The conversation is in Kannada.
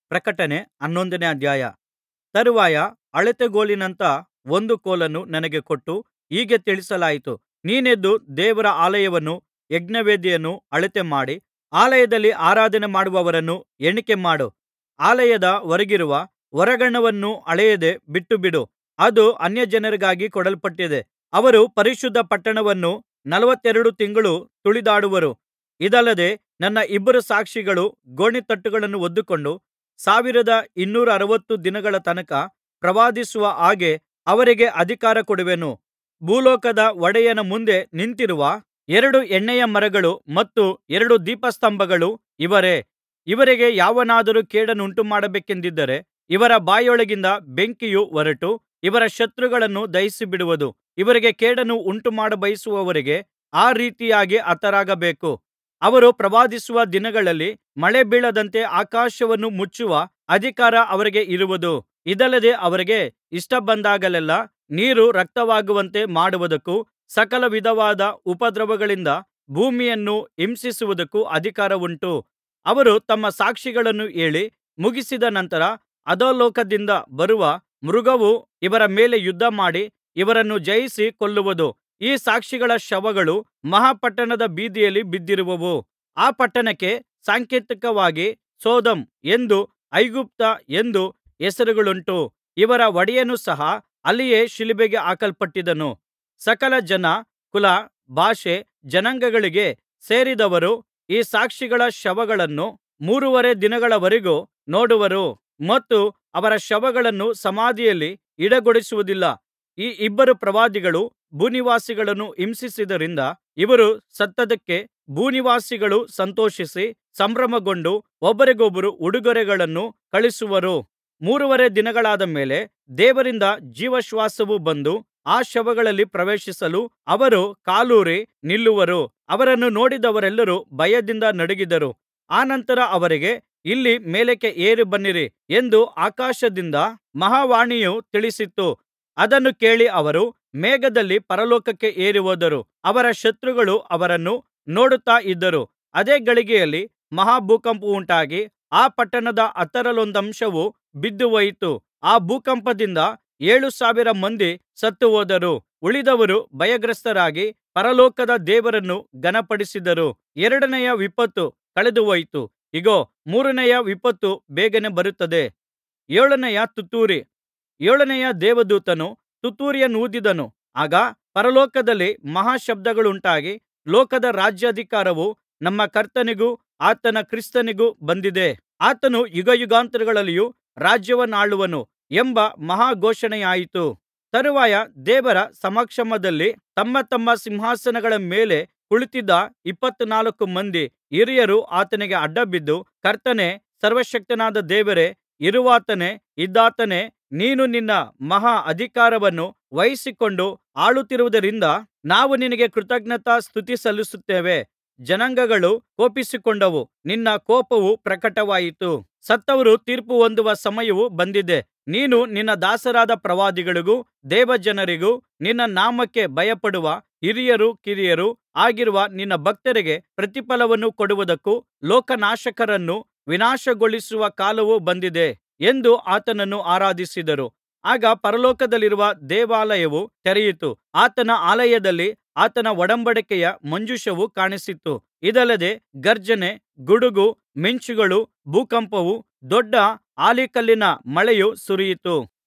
ಪ್ರಕಟಣೆ ಹನ್ನೊಂದನೇ ಅಧ್ಯಾಯ ತರುವಾಯ ಅಳತೆಗೋಲಿನಂಥ ಒಂದು ಕೋಲನ್ನು ನನಗೆ ಕೊಟ್ಟು ಹೀಗೆ ತಿಳಿಸಲಾಯಿತು ನೀನೆದ್ದು ದೇವರ ಆಲಯವನ್ನೂ ಯಜ್ಞವೇದಿಯನ್ನೂ ಅಳತೆಮಾಡಿ ಆಲಯದಲ್ಲಿ ಆರಾಧನೆ ಮಾಡುವವರನ್ನು ಎಣಿಕೆ ಮಾಡು ಆಲಯದ ಹೊರಗಿರುವ ಹೊರಾಂಗಣವನ್ನು ಅಳೆಯದೆ ಬಿಟ್ಟುಬಿಡು ಅದು ಅನ್ಯಜನರಿಗಾಗಿ ಕೊಡಲ್ಪಟ್ಟಿದೆ ಅವರು ಪರಿಶುದ್ಧ ಪಟ್ಟಣವನ್ನು ನಲವತ್ತೆರಡು ತಿಂಗಳು ತುಳಿದಾಡುವರು ಇದಲ್ಲದೆ ನನ್ನ ಇಬ್ಬರು ಸಾಕ್ಷಿಗಳು ಗೋಣಿತಟ್ಟುಗಳನ್ನು ಹೊದ್ದುಕೊಂಡು ಸಾವಿರದ ಇನ್ನೂರ ಅರವತ್ತು ದಿನಗಳ ತನಕ ಪ್ರವಾದಿಸುವ ಹಾಗೆ ಅವರಿಗೆ ಅಧಿಕಾರ ಕೊಡುವೆನು ಭೂಲೋಕದ ಒಡೆಯನ ಮುಂದೆ ನಿಂತಿರುವ ಎರಡು ಎಣ್ಣೆಯ ಮರಗಳು ಮತ್ತು ಎರಡು ದೀಪಸ್ತಂಭಗಳು ಇವರೇ ಇವರಿಗೆ ಯಾವನಾದರೂ ಕೇಡನ್ನುಂಟುಮಾಡಬೇಕೆಂದಿದ್ದರೆ ಇವರ ಬಾಯೊಳಗಿಂದ ಬೆಂಕಿಯು ಹೊರಟು ಇವರ ಶತ್ರುಗಳನ್ನು ದಹಿಸಿಬಿಡುವುದು ಇವರಿಗೆ ಕೇಡನ್ನು ಉಂಟುಮಾಡಬಯಸುವವರಿಗೆ ಆ ರೀತಿಯಾಗಿ ಹತರಾಗಬೇಕು ಅವರು ಪ್ರವಾದಿಸುವ ದಿನಗಳಲ್ಲಿ ಮಳೆ ಬೀಳದಂತೆ ಆಕಾಶವನ್ನು ಮುಚ್ಚುವ ಅಧಿಕಾರ ಅವರಿಗೆ ಇರುವುದು ಇದಲ್ಲದೆ ಅವರಿಗೆ ಇಷ್ಟಬಂದಾಗಲೆಲ್ಲಾ ನೀರು ರಕ್ತವಾಗುವಂತೆ ಮಾಡುವುದಕ್ಕೂ ಸಕಲ ವಿಧವಾದ ಉಪದ್ರವಗಳಿಂದ ಭೂಮಿಯನ್ನು ಹಿಂಸಿಸುವುದಕ್ಕೂ ಅಧಿಕಾರವುಂಟು ಅವರು ತಮ್ಮ ಸಾಕ್ಷಿಗಳನ್ನು ಹೇಳಿ ಮುಗಿಸಿದ ನಂತರ ಅಧೋಲೋಕದಿಂದ ಬರುವ ಮೃಗವು ಇವರ ಮೇಲೆ ಯುದ್ಧಮಾಡಿ ಇವರನ್ನು ಜಯಿಸಿ ಕೊಲ್ಲುವುದು ಈ ಸಾಕ್ಷಿಗಳ ಶವಗಳು ಮಹಾ ಪಟ್ಟಣದ ಬೀದಿಯಲ್ಲಿ ಬಿದ್ದಿರುವವು ಆ ಪಟ್ಟಣಕ್ಕೆ ಸಾಂಕೇತಿಕವಾಗಿ ಸೊದೋಮ್ ಎಂದೂ ಐಗುಪ್ತ ಎಂದೂ ಹೆಸರುಗಳುಂಟು ಇವರ ಒಡೆಯನು ಸಹ ಅಲ್ಲಿಯೇ ಶಿಲುಬೆಗೆ ಹಾಕಲ್ಪಟ್ಟಿದ್ದನು ಸಕಲ ಜನ ಕುಲ ಭಾಷೆ ಜನಾಂಗಗಳಿಗೆ ಸೇರಿದವರು ಈ ಸಾಕ್ಷಿಗಳ ಶವಗಳನ್ನು ಮೂರುವರೆ ದಿನಗಳವರೆಗೂ ನೋಡುವರು ಮತ್ತು ಅವರ ಶವಗಳನ್ನು ಸಮಾಧಿಯಲ್ಲಿ ಇಡಗೊಡಿಸುವುದಿಲ್ಲ ಈ ಇಬ್ಬರು ಪ್ರವಾದಿಗಳು ಭೂನಿವಾಸಿಗಳನ್ನು ಹಿಂಸಿಸಿದ್ದರಿಂದ ಇವರು ಸತ್ತದ್ದಕ್ಕೆ ಭೂನಿವಾಸಿಗಳು ಸಂತೋಷಿಸಿ ಸಂಭ್ರಮಗೊಂಡು ಒಬ್ಬರಿಗೊಬ್ಬರು ಉಡುಗೊರೆಗಳನ್ನು ಕಳುಹಿಸುವರು ಮೂರುವರೆ ದಿನಗಳಾದ ಮೇಲೆ ದೇವರಿಂದ ಜೀವಶ್ವಾಸವು ಬಂದು ಆ ಶವಗಳಲ್ಲಿ ಪ್ರವೇಶಿಸಲು ಅವರು ಕಾಲೂರಿ ನಿಲ್ಲುವರು ಅವರನ್ನು ನೋಡಿದವರೆಲ್ಲರೂ ಭಯದಿಂದ ನಡುಗಿದರು ಅನಂತರ ಅವರಿಗೆ ಇಲ್ಲಿ ಮೇಲಕ್ಕೆ ಏರಿ ಬನ್ನಿರಿ ಎಂದು ಆಕಾಶದಿಂದ ಮಹಾವಾಣಿಯು ತಿಳಿಸಿತು ಅದನ್ನು ಕೇಳಿ ಅವರು ಮೇಘದಲ್ಲಿ ಪರಲೋಕಕ್ಕೆ ಏರಿಹೋದರು ಅವರ ಶತ್ರುಗಳು ಅವರನ್ನು ನೋಡುತ್ತಾ ಇದ್ದರು ಅದೇ ಗಳಿಗೆಯಲ್ಲಿ ಮಹಾ ಭೂಕಂಪವುಂಟಾಗಿ ಆ ಪಟ್ಟಣದ ಹತ್ತರಲ್ಲೊಂದಂಶವು ಬಿದ್ದುಹೋಯಿತು ಆ ಭೂಕಂಪದಿಂದ ಏಳು ಸಾವಿರ ಮಂದಿ ಸತ್ತುಹೋದರು ಉಳಿದವರು ಭಯಗ್ರಸ್ತರಾಗಿ ಪರಲೋಕದ ದೇವರನ್ನು ಘನಪಡಿಸಿದರು ಎರಡನೆಯ ವಿಪತ್ತು ಕಳೆದುಹೋಯಿತು ಇಗೋ ಮೂರನೆಯ ವಿಪತ್ತು ಬೇಗನೆ ಬರುತ್ತದೆ ಏಳನೆಯ ತುತ್ತೂರಿ ಏಳನೆಯ ದೇವದೂತನು ತುತ್ತೂರಿಯನ್ನೂದಿದನು ಆಗ ಪರಲೋಕದಲ್ಲಿ ಮಹಾ ಶಬ್ದಗಳುಂಟಾಗಿ ಲೋಕದ ರಾಜ್ಯಾಧಿಕಾರವು ನಮ್ಮ ಕರ್ತನಿಗೂ ಆತನ ಕ್ರಿಸ್ತನಿಗೂ ಬಂದಿದೆ ಆತನು ಯುಗಯುಗಾಂತರಗಳಲ್ಲಿಯೂ ರಾಜ್ಯವನ್ನಾಳುವನು ಎಂಬ ಮಹಾ ಘೋಷಣೆಯಾಯಿತು ತರುವಾಯ ದೇವರ ಸಮಕ್ಷಮದಲ್ಲಿ ತಮ್ಮ ತಮ್ಮ ಸಿಂಹಾಸನಗಳ ಮೇಲೆ ಕುಳಿತಿದ್ದ ಇಪ್ಪತ್ನಾಲ್ಕು ಮಂದಿ ಹಿರಿಯರು ಆತನಿಗೆ ಅಡ್ಡಬಿದ್ದು ಕರ್ತನೇ ಸರ್ವಶಕ್ತನಾದ ದೇವರೇ ಇರುವಾತನೇ ಇದ್ದಾತನೇ ನೀನು ನಿನ್ನ ಮಹಾ ಅಧಿಕಾರವನ್ನು ವಹಿಸಿಕೊಂಡು ಆಳುತ್ತಿರುವುದರಿಂದ ನಾವು ನಿನಗೆ ಕೃತಜ್ಞತಾ ಸ್ತುತಿ ಸಲ್ಲಿಸುತ್ತೇವೆ ಜನಾಂಗಗಳು ಕೋಪಿಸಿಕೊಂಡವು ನಿನ್ನ ಕೋಪವು ಪ್ರಕಟವಾಯಿತು ಸತ್ತವರು ತೀರ್ಪು ಹೊಂದುವ ಸಮಯವು ಬಂದಿದೆ ನೀನು ನಿನ್ನ ದಾಸರಾದ ಪ್ರವಾದಿಗಳಿಗೂ ದೇವಜನರಿಗೂ ನಿನ್ನ ನಾಮಕ್ಕೆ ಭಯಪಡುವ ಹಿರಿಯರೂ ಕಿರಿಯರೂ ಆಗಿರುವ ನಿನ್ನ ಭಕ್ತರಿಗೆ ಪ್ರತಿಫಲವನ್ನು ಕೊಡುವುದಕ್ಕೂ ಲೋಕನಾಶಕರನ್ನು ವಿನಾಶಗೊಳಿಸುವ ಕಾಲವು ಬಂದಿದೆ ಎಂದು ಆತನನ್ನು ಆರಾಧಿಸಿದರು ಆಗ ಪರಲೋಕದಲ್ಲಿರುವ ದೇವಾಲಯವು ತೆರೆಯಿತು ಆತನ ಆಲಯದಲ್ಲಿ ಆತನ ಒಡಂಬಡಿಕೆಯ ಮಂಜೂಷವು ಕಾಣಿಸಿತು ಇದಲ್ಲದೆ ಗರ್ಜನೆ ಗುಡುಗು ಮಿಂಚುಗಳು ಭೂಕಂಪವು ದೊಡ್ಡ ಆಲಿಕಲ್ಲಿನ ಮಳೆಯೂ ಸುರಿಯಿತು